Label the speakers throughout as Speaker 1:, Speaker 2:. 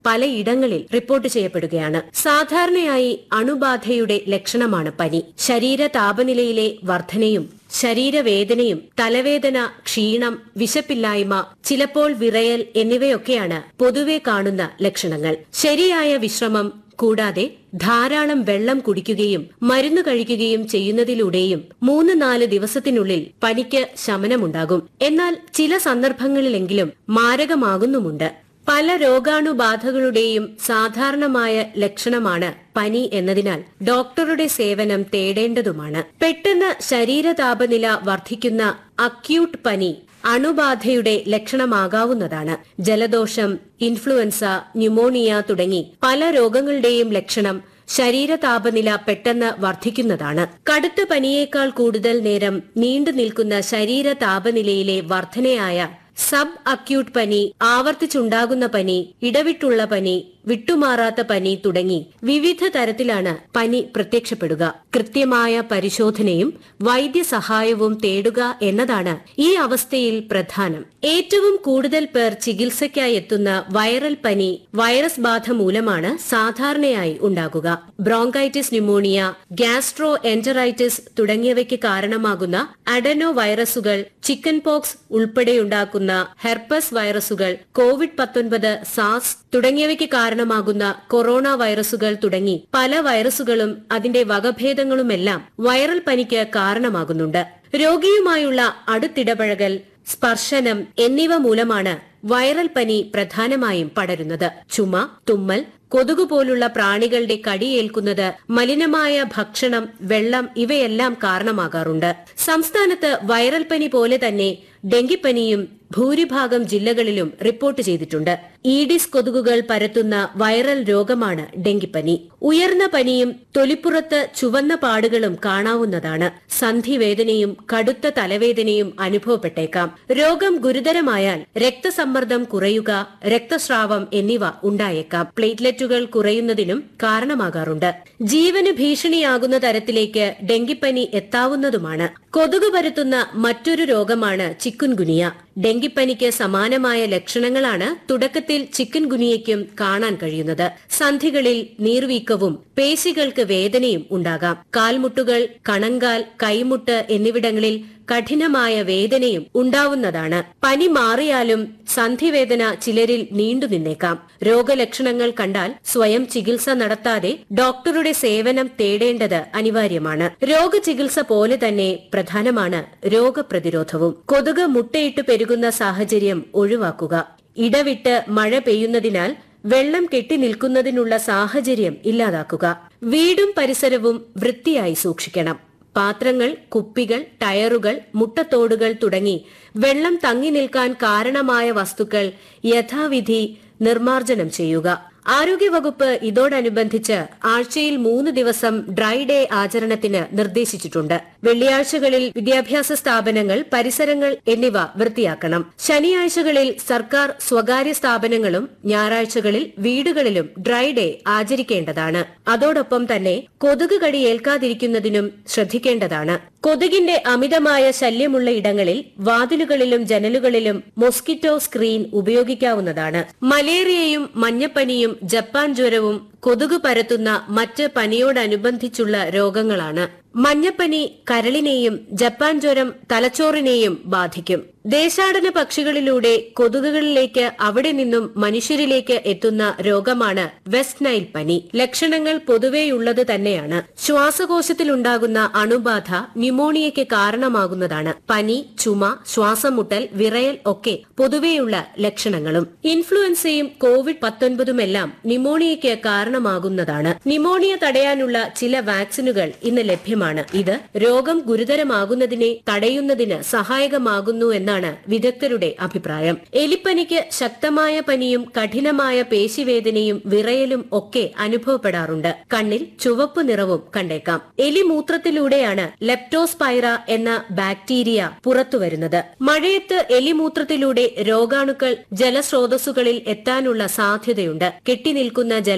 Speaker 1: പലയിടങ്ങളിൽ റിപ്പോർട്ട് ചെയ്യപ്പെടുകയാണ് സാധാരണയായി അണുബാധയുടെ ലക്ഷണമാണ് പനി ശരീര താപനിലയിലെ വർധനയും ശരീരവേദനയും തലവേദന ക്ഷീണം വിശപ്പില്ലായ്മ ചിലപ്പോൾ വിറയൽ എന്നിവയൊക്കെയാണ് പൊതുവെ കാണുന്ന ലക്ഷണങ്ങൾ ശരിയായ വിശ്രമം കൂടാതെ ധാരാളം വെള്ളം കുടിക്കുകയും മരുന്ന് കഴിക്കുകയും ചെയ്യുന്നതിലൂടെയും മൂന്ന് നാല് ദിവസത്തിനുള്ളിൽ പനിക്ക് ശമനമുണ്ടാകും എന്നാൽ ചില സന്ദർഭങ്ങളിലെങ്കിലും മാരകമാകുന്നുമുണ്ട് പല രോഗാണുബാധകളുടെയും സാധാരണമായ ലക്ഷണമാണ് പനി എന്നതിനാൽ ഡോക്ടറുടെ സേവനം തേടേണ്ടതുമാണ് പെട്ടെന്ന് ശരീര താപനില വർദ്ധിക്കുന്ന അക്യൂട്ട് പനി അണുബാധയുടെ ലക്ഷണമാകാവുന്നതാണ് ജലദോഷം ഇൻഫ്ലുവൻസ ന്യൂമോണിയ തുടങ്ങി പല രോഗങ്ങളുടെയും ലക്ഷണം ശരീര താപനില പെട്ടെന്ന് വർദ്ധിക്കുന്നതാണ് കടുത്ത പനിയേക്കാൾ കൂടുതൽ നേരം നീണ്ടു നിൽക്കുന്ന ശരീര താപനിലയിലെ വർധനയായ സബ് അക്യൂട്ട് പനി ആവർത്തിച്ചുണ്ടാകുന്ന പനി ഇടവിട്ടുള്ള പനി വിട്ടുമാറാത്ത പനി തുടങ്ങി വിവിധ തരത്തിലാണ് പനി പ്രത്യക്ഷപ്പെടുക കൃത്യമായ പരിശോധനയും വൈദ്യസഹായവും തേടുക എന്നതാണ് ഈ അവസ്ഥയിൽ പ്രധാനം ഏറ്റവും കൂടുതൽ പേർ ചികിത്സയ്ക്കായി എത്തുന്ന വൈറൽ പനി വൈറസ് ബാധ മൂലമാണ് സാധാരണയായി ഉണ്ടാകുക ബ്രോങ്കൈറ്റിസ് ന്യൂമോണിയ ഗ്യാസ്ട്രോ എൻറ്ററൈറ്റിസ് തുടങ്ങിയവയ്ക്ക് കാരണമാകുന്ന അഡനോ വൈറസുകൾ ചിക്കൻ പോക്സ് ഉൾപ്പെടെയുണ്ടാക്കുന്ന ഹെർപ്പസ് വൈറസുകൾ കോവിഡ് പത്തൊൻപത് സാസ് തുടങ്ങിയവയ്ക്ക് കാരണമാകുന്ന കൊറോണ വൈറസുകൾ തുടങ്ങി പല വൈറസുകളും അതിന്റെ വകഭേദങ്ങളുമെല്ലാം വൈറൽ പനിക്ക് കാരണമാകുന്നുണ്ട് രോഗിയുമായുള്ള അടുത്തിടപഴകൽ സ്പർശനം എന്നിവ മൂലമാണ് വൈറൽ പനി പ്രധാനമായും പടരുന്നത് ചുമ തുമ്മൽ കൊതുകു പോലുള്ള പ്രാണികളുടെ കടിയേൽക്കുന്നത് മലിനമായ ഭക്ഷണം വെള്ളം ഇവയെല്ലാം കാരണമാകാറുണ്ട് സംസ്ഥാനത്ത് വൈറൽ പനി പോലെ തന്നെ ഡെങ്കിപ്പനിയും ഭൂരിഭാഗം ജില്ലകളിലും റിപ്പോർട്ട് ചെയ്തിട്ടുണ്ട് ഈഡിസ് കൊതുകുകൾ പരത്തുന്ന വൈറൽ രോഗമാണ് ഡെങ്കിപ്പനി ഉയർന്ന പനിയും തൊലിപ്പുറത്ത് ചുവന്ന പാടുകളും കാണാവുന്നതാണ് സന്ധിവേദനയും കടുത്ത തലവേദനയും അനുഭവപ്പെട്ടേക്കാം രോഗം ഗുരുതരമായാൽ രക്തസമ്മർദ്ദം കുറയുക രക്തസ്രാവം എന്നിവ ഉണ്ടായേക്കാം പ്ലേറ്റ്ലെറ്റുകൾ കുറയുന്നതിനും കാരണമാകാറുണ്ട് ജീവന് ഭീഷണിയാകുന്ന തരത്തിലേക്ക് ഡെങ്കിപ്പനി എത്താവുന്നതുമാണ് കൊതുക് പരത്തുന്ന മറ്റൊരു രോഗമാണ് ചിക്കുൻഗുനിയ ഡെങ്കിപ്പനിക്ക് സമാനമായ ലക്ഷണങ്ങളാണ് തുടക്കത്തിൽ ചിക്കൻ ഗുനിയയ്ക്കും കാണാൻ കഴിയുന്നത് സന്ധികളിൽ നീർവീക്കവും പേശികൾക്ക് വേദനയും ഉണ്ടാകാം കാൽമുട്ടുകൾ കണങ്കാൽ കൈമുട്ട് എന്നിവിടങ്ങളിൽ കഠിനമായ വേദനയും ഉണ്ടാവുന്നതാണ് പനി മാറിയാലും സന്ധിവേദന ചിലരിൽ നീണ്ടുനിന്നേക്കാം രോഗലക്ഷണങ്ങൾ കണ്ടാൽ സ്വയം ചികിത്സ നടത്താതെ ഡോക്ടറുടെ സേവനം തേടേണ്ടത് അനിവാര്യമാണ് രോഗചികിത്സ പോലെ തന്നെ പ്രധാനമാണ് രോഗപ്രതിരോധവും കൊതുക് മുട്ടയിട്ട് പെരുകുന്ന സാഹചര്യം ഒഴിവാക്കുക ഇടവിട്ട് മഴ പെയ്യുന്നതിനാൽ വെള്ളം കെട്ടി നിൽക്കുന്നതിനുള്ള സാഹചര്യം ഇല്ലാതാക്കുക വീടും പരിസരവും വൃത്തിയായി സൂക്ഷിക്കണം പാത്രങ്ങൾ കുപ്പികൾ ടയറുകൾ മുട്ടത്തോടുകൾ തുടങ്ങി വെള്ളം തങ്ങി നിൽക്കാൻ കാരണമായ വസ്തുക്കൾ യഥാവിധി നിർമ്മാർജ്ജനം ചെയ്യുക ആരോഗ്യവകുപ്പ് ഇതോടനുബന്ധിച്ച് ആഴ്ചയിൽ മൂന്ന് ദിവസം ഡ്രൈ ഡേ ആചരണത്തിന് നിർദ്ദേശിച്ചിട്ടുണ്ട് വെള്ളിയാഴ്ചകളിൽ വിദ്യാഭ്യാസ സ്ഥാപനങ്ങൾ പരിസരങ്ങൾ എന്നിവ വൃത്തിയാക്കണം ശനിയാഴ്ചകളിൽ സർക്കാർ സ്വകാര്യ സ്ഥാപനങ്ങളും ഞായറാഴ്ചകളിൽ വീടുകളിലും ഡ്രൈ ഡേ ആചരിക്കേണ്ടതാണ് അതോടൊപ്പം തന്നെ കൊതുക് കടി ഏൽക്കാതിരിക്കുന്നതിനും ശ്രദ്ധിക്കേണ്ടതാണ് കൊതുകിന്റെ അമിതമായ ശല്യമുള്ള ഇടങ്ങളിൽ വാതിലുകളിലും ജനലുകളിലും മൊസ്കിറ്റോ സ്ക്രീൻ ഉപയോഗിക്കാവുന്നതാണ് മലേറിയയും മഞ്ഞപ്പനിയും ജപ്പാൻ ജ്വരവും കൊതുക് പരത്തുന്ന മറ്റ് പനിയോടനുബന്ധിച്ചുള്ള രോഗങ്ങളാണ് മഞ്ഞപ്പനി കരളിനെയും ജപ്പാൻ ജ്വരം തലച്ചോറിനെയും ബാധിക്കും ദേശാടന പക്ഷികളിലൂടെ കൊതുകുകളിലേക്ക് അവിടെ നിന്നും മനുഷ്യരിലേക്ക് എത്തുന്ന രോഗമാണ് വെസ്റ്റ് നൈൽ പനി ലക്ഷണങ്ങൾ പൊതുവെയുള്ളത് തന്നെയാണ് ശ്വാസകോശത്തിലുണ്ടാകുന്ന അണുബാധ ന്യൂമോണിയയ്ക്ക് കാരണമാകുന്നതാണ് പനി ചുമ ശ്വാസം മുട്ടൽ വിറയൽ ഒക്കെ പൊതുവെയുള്ള ലക്ഷണങ്ങളും ഇൻഫ്ലുവൻസയും കോവിഡ് പത്തൊൻപതുമെല്ലാം ന്യൂമോണിയയ്ക്ക് കാരണമാകുന്നതാണ് ന്യൂമോണിയ തടയാനുള്ള ചില വാക്സിനുകൾ ഇന്ന് ലഭ്യമാണ് ഇത് രോഗം ഗുരുതരമാകുന്നതിനെ തടയുന്നതിന് സഹായകമാകുന്നു എന്നാണ് വിദഗ്ധരുടെ അഭിപ്രായം എലിപ്പനിക്ക് ശക്തമായ പനിയും കഠിനമായ പേശിവേദനയും വിറയലും ഒക്കെ അനുഭവപ്പെടാറുണ്ട് കണ്ണിൽ ചുവപ്പ് നിറവും കണ്ടേക്കാം എലിമൂത്രത്തിലൂടെയാണ് ലെപ്റ്റോസ്പൈറ എന്ന ബാക്ടീരിയ പുറത്തുവരുന്നത് മഴയത്ത് എലിമൂത്രത്തിലൂടെ രോഗാണുക്കൾ ജലസ്രോതസ്സുകളിൽ എത്താനുള്ള സാധ്യതയുണ്ട് കെട്ടിനിൽക്കുന്ന ജലത്തിലും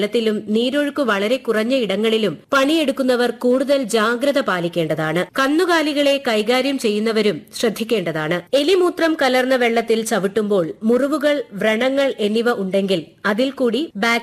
Speaker 1: നീരൊഴുക്ക് വളരെ കുറഞ്ഞ ഇടങ്ങളിലും പണിയെടുക്കുന്നവർ കൂടുതൽ ജാഗ്രത പാലിക്കേണ്ടതാണ് കന്നുകാലികളെ കൈകാര്യം ചെയ്യുന്നവരും ശ്രദ്ധിക്കേണ്ടതാണ് എലിമൂത്രം കലർന്ന വെള്ളത്തിൽ ചവിട്ടുമ്പോൾ മുറിവുകൾ വ്രണങ്ങൾ എന്നിവ ഉണ്ടെങ്കിൽ അതിൽ കൂടി ബാക്ടീരിയ